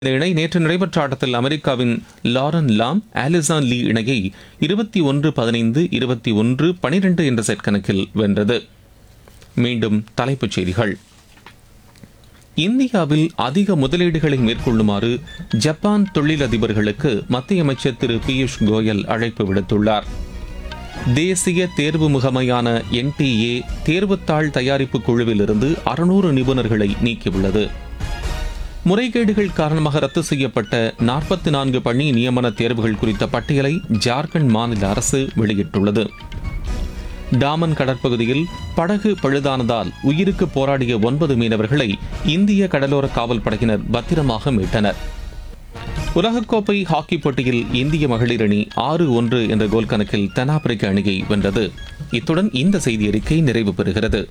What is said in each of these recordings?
இந்த இணை நேற்று நடைபெற்ற ஆட்டத்தில் அமெரிக்காவின் லாரன் லாம் ஆலிசான் லீ இணையை இருபத்தி ஒன்று பதினைந்து இருபத்தி ஒன்று பனிரெண்டு என்ற செட் கணக்கில் வென்றது மீண்டும் தலைப்புச் செய்திகள் இந்தியாவில் அதிக முதலீடுகளை மேற்கொள்ளுமாறு ஜப்பான் தொழிலதிபர்களுக்கு மத்திய அமைச்சர் திரு பியூஷ் கோயல் அழைப்பு விடுத்துள்ளார் தேசிய தேர்வு முகமையான என்டிஏ தேர்வுத்தாள் தயாரிப்பு குழுவிலிருந்து அறுநூறு நிபுணர்களை நீக்கியுள்ளது முறைகேடுகள் காரணமாக ரத்து செய்யப்பட்ட நாற்பத்தி நான்கு பணி நியமன தேர்வுகள் குறித்த பட்டியலை ஜார்க்கண்ட் மாநில அரசு வெளியிட்டுள்ளது டாமன் கடற்பகுதியில் படகு பழுதானதால் உயிருக்கு போராடிய ஒன்பது மீனவர்களை இந்திய கடலோர காவல் படையினர் பத்திரமாக மீட்டனர் உலகக்கோப்பை ஹாக்கி போட்டியில் இந்திய மகளிர் அணி ஆறு ஒன்று என்ற கோல் கணக்கில் தென்னாப்பிரிக்க அணியை வென்றது இத்துடன் இந்த செய்தி அறிக்கை நிறைவு பெறுகிறது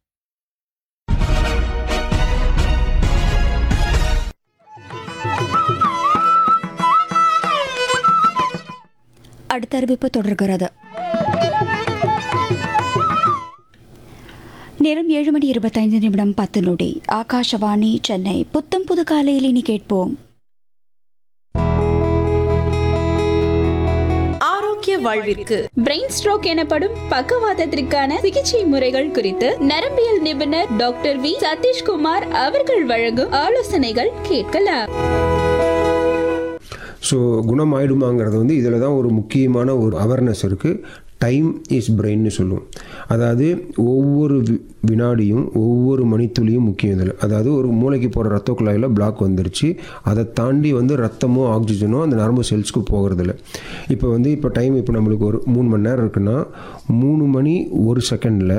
அடுத்த அறிவிப்பு தொடர்கிறது நேரம் ஏழு மணி இருபத்தைந்து நிமிடம் பத்து நொடி ஆகாஷவாணி சென்னை புத்தம் புது காலையில் இனி கேட்போம் ஆரோக்கிய வாழ்விற்கு பிரெயின் ஸ்ட்ரோக் எனப்படும் பக்கவாதத்திற்கான சிகிச்சை முறைகள் குறித்து நரம்பியல் நிபுணர் டாக்டர் வி சதீஷ்குமார் அவர்கள் வழங்கும் ஆலோசனைகள் கேட்கலாம் ஸோ குணமாயிடுமாங்கிறது வந்து இதில் தான் ஒரு முக்கியமான ஒரு அவேர்னஸ் இருக்குது டைம் இஸ் பிரெயின்னு சொல்லுவோம் அதாவது ஒவ்வொரு வி- வினாடியும் ஒவ்வொரு மணித்துளியும் முக்கியம் இதில் அதாவது ஒரு மூளைக்கு போகிற ரத்த குழாயில் பிளாக் வந்துருச்சு அதை தாண்டி வந்து ரத்தமோ ஆக்சிஜனோ அந்த நரம்பு செல்ஸ்க்கு போகிறதில்ல இப்போ வந்து இப்போ டைம் இப்போ நம்மளுக்கு ஒரு மூணு மணி நேரம் இருக்குன்னா மூணு மணி ஒரு செகண்டில்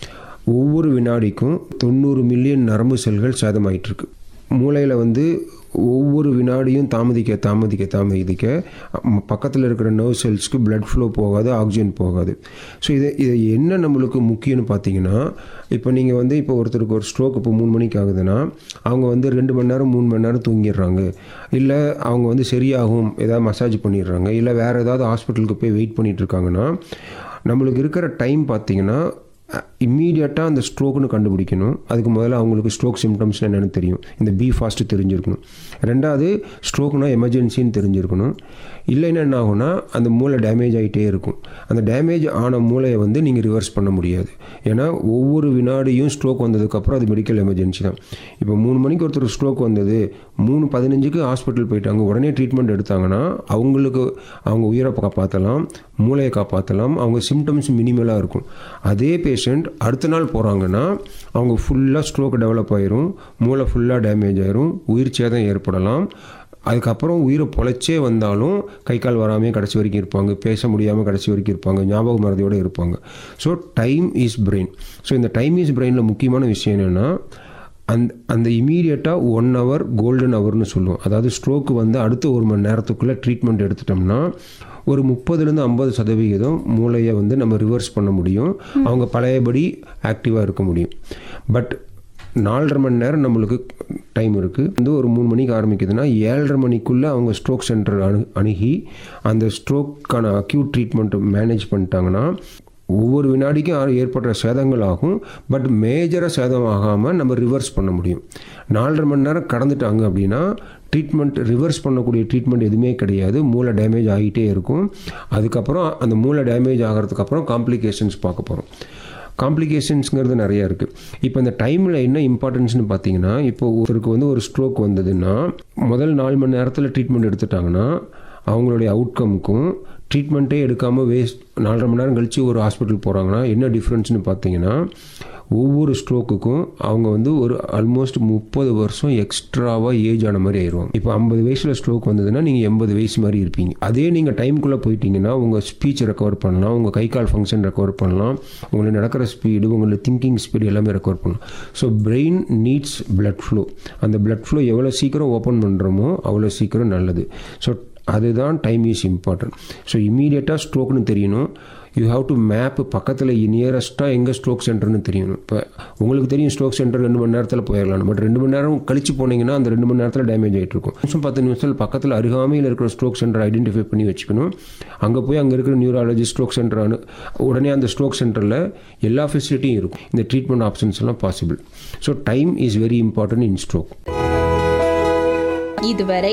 ஒவ்வொரு வினாடிக்கும் தொண்ணூறு மில்லியன் நரம்பு செல்கள் சேதமாயிட்டிருக்கு மூளையில் வந்து ஒவ்வொரு வினாடியும் தாமதிக்க தாமதிக்க தாமதிக்க பக்கத்தில் இருக்கிற நர்வ் செல்ஸ்க்கு blood flow போகாது ஆக்சிஜன் போகாது ஸோ இது இது என்ன நம்மளுக்கு முக்கியம்னு பார்த்தீங்கன்னா இப்போ நீங்கள் வந்து இப்போ ஒருத்தருக்கு ஒரு ஸ்ட்ரோக் இப்போ மூணு மணிக்கு ஆகுதுன்னா அவங்க வந்து ரெண்டு மணி நேரம் மூணு மணி நேரம் தூங்கிடுறாங்க இல்லை அவங்க வந்து சரியாகும் ஏதாவது மசாஜ் பண்ணிடுறாங்க இல்லை வேறு ஏதாவது ஹாஸ்பிட்டலுக்கு போய் வெயிட் பண்ணிட்டு இருக்காங்கன்னா நம்மளுக்கு இருக்கிற டைம் பார்த்தீங்கன்னா இம்மீடியட்டாக அந்த ஸ்ட்ரோக்னு கண்டுபிடிக்கணும் அதுக்கு முதல்ல அவங்களுக்கு ஸ்ட்ரோக் சிம்டம்ஸ் என்னென்னு தெரியும் இந்த பி ஃபாஸ்ட்டு தெரிஞ்சிருக்கணும் ரெண்டாவது ஸ்ட்ரோக்னா எமர்ஜென்சின்னு தெரிஞ்சிருக்கணும் இல்லைன்னா என்ன ஆகும்னா அந்த மூளை டேமேஜ் ஆகிட்டே இருக்கும் அந்த டேமேஜ் ஆன மூளையை வந்து நீங்கள் ரிவர்ஸ் பண்ண முடியாது ஏன்னா ஒவ்வொரு வினாடியும் ஸ்ட்ரோக் வந்ததுக்கப்புறம் அது மெடிக்கல் எமர்ஜென்சி தான் இப்போ மூணு மணிக்கு ஒருத்தர் ஸ்ட்ரோக் வந்தது மூணு பதினஞ்சுக்கு ஹாஸ்பிட்டல் போயிட்டாங்க உடனே ட்ரீட்மெண்ட் எடுத்தாங்கன்னா அவங்களுக்கு அவங்க உயிரை காப்பாற்றலாம் மூளையை காப்பாற்றலாம் அவங்க சிம்டம்ஸ் மினிமலாக இருக்கும் அதே பேஷண்ட் அடுத்த நாள் போகிறாங்கன்னா அவங்க ஃபுல்லாக ஸ்ட்ரோக் டெவலப் ஆயிரும் மூளை ஃபுல்லாக டேமேஜ் ஆயிரும் உயிர் சேதம் ஏற்படலாம் அதுக்கப்புறம் உயிரை பொழைச்சே வந்தாலும் கை கால் வராமே கடைசி வரைக்கும் இருப்பாங்க பேச முடியாமல் கடைசி வரைக்கும் இருப்பாங்க ஞாபக மறதியோடு இருப்பாங்க so time is brain so இந்த டைம் இஸ் பிரெயினில் முக்கியமான விஷயம் என்னென்னா அந்த அந்த இமீடியட்டாக ஒன் ஹவர் கோல்டன் ஹவர்னு சொல்லுவோம் அதாவது ஸ்ட்ரோக்கு வந்து அடுத்த ஒரு மணி நேரத்துக்குள்ளே ட்ரீட்மெண்ட் எடுத்துட்டோம்னா ஒரு முப்பதுலேருந்து ஐம்பது சதவிகிதம் மூளையை வந்து நம்ம ரிவர்ஸ் பண்ண முடியும் அவங்க பழையபடி ஆக்டிவாக இருக்க முடியும் பட் நாலரை மணி நேரம் நம்மளுக்கு டைம் இருக்குது வந்து ஒரு மூணு மணிக்கு ஆரம்பிக்குதுன்னா ஏழரை மணிக்குள்ளே அவங்க ஸ்ட்ரோக் சென்டர் அணு அணுகி அந்த ஸ்ட்ரோக்கான அக்யூட் ட்ரீட்மெண்ட்டை மேனேஜ் பண்ணிட்டாங்கன்னா ஒவ்வொரு வினாடிக்கும் ஆ- ஏற்படுற சேதங்கள் ஆகும் பட் மேஜராக சேதம் ஆகாமல் நம்ம ரிவர்ஸ் பண்ண முடியும் நாலரை மணி நேரம் கடந்துட்டாங்க அப்படின்னா ட்ரீட்மெண்ட் ரிவர்ஸ் பண்ணக்கூடிய ட்ரீட்மெண்ட் எதுவுமே கிடையாது மூளை டேமேஜ் ஆகிட்டே இருக்கும் அதுக்கப்புறம் அந்த மூளை டேமேஜ் ஆகிறதுக்கு அப்புறம் காம்ப்ளிகேஷன்ஸ் பார்க்க போகிறோம் காம்ப்ளிகேஷன்ஸுங்கிறது நிறையா இருக்குது இப்போ இந்த டைமில் என்ன இம்பார்ட்டன்ஸ்னு பார்த்தீங்கன்னா இப்போ ஒருத்தருக்கு வந்து ஒரு ஸ்ட்ரோக் வந்ததுன்னா முதல் நாலு மணி நேரத்தில் ட்ரீட்மெண்ட் எடுத்துட்டாங்கன்னா அவங்களுடைய அவுட்கமுக்கும் ட்ரீட்மெண்ட்டே எடுக்காமல் வேஸ்ட் நாலரை மணி நேரம் கழித்து ஒரு ஹாஸ்பிட்டல் போகிறாங்கன்னா என்ன டிஃப்ரென்ஸ்னு பார்த்தீங்கன்னா ஒவ்வொரு ஸ்ட்ரோக்குக்கும் அவங்க வந்து ஒரு ஆல்மோஸ்ட் முப்பது வருஷம் எக்ஸ்ட்ராவாக ஏஜ் ஆன மாதிரி ஆயிடுவாங்க இப்போ ஐம்பது வயசில் ஸ்ட்ரோக் வந்ததுன்னா நீங்கள் எண்பது வயசு மாதிரி இருப்பீங்க அதே நீங்கள் டைம்குள்ளே போயிட்டீங்கன்னா உங்கள் ஸ்பீச் ரெக்கவர் பண்ணலாம் உங்கள் கை கால் ஃபங்க்ஷன் ரெக்கவர் பண்ணலாம் உங்களுக்கு நடக்கிற ஸ்பீடு உங்களோட திங்கிங் ஸ்பீடு எல்லாமே ரெக்கவர் பண்ணலாம் so brain needs blood flow அந்த blood flow எவ்வளோ சீக்கிரம் ஓப்பன் பண்ணுறோமோ அவ்வளோ சீக்கிரம் நல்லது ஸோ அதுதான் டைம் இஸ் இம்பார்ட்டன்ட் ஸோ இமீடியட்டாக ஸ்ட்ரோக்னு தெரியணும் யூ ஹாவ் டு மேப் பக்கத்தில் நியரஸ்ட்டாக எங்கே ஸ்ட்ரோக் சென்டர்னு தெரியணும் இப்போ உங்களுக்கு தெரியும் ஸ்ட்ரோக் சென்டர் ரெண்டு மணி நேரத்தில் போயிடலாம் பட் ரெண்டு மணி நேரம் கழிச்சு போனீங்கன்னா அந்த ரெண்டு மணி நேரத்தில் டேமேஜ் ஆகிட்டு இருக்கும் நிமிஷம் பத்து நிமிஷத்தில் பக்கத்தில் அருகாமையில் இருக்கிற ஸ்ட்ரோக் சென்டர் ஐடென்டிஃபை பண்ணி வச்சுக்கணும் அங்கே போய் அங்கே இருக்கிற நியூராலஜி ஸ்ட்ரோக் சென்டர் அனு உடனே அந்த ஸ்ட்ரோக் சென்டரில் எல்லா ஃபெசிலிட்டியும் இருக்கும் இந்த ட்ரீட்மெண்ட் ஆப்ஷன்ஸ் எல்லாம் possible so time is very important in stroke இதுவரை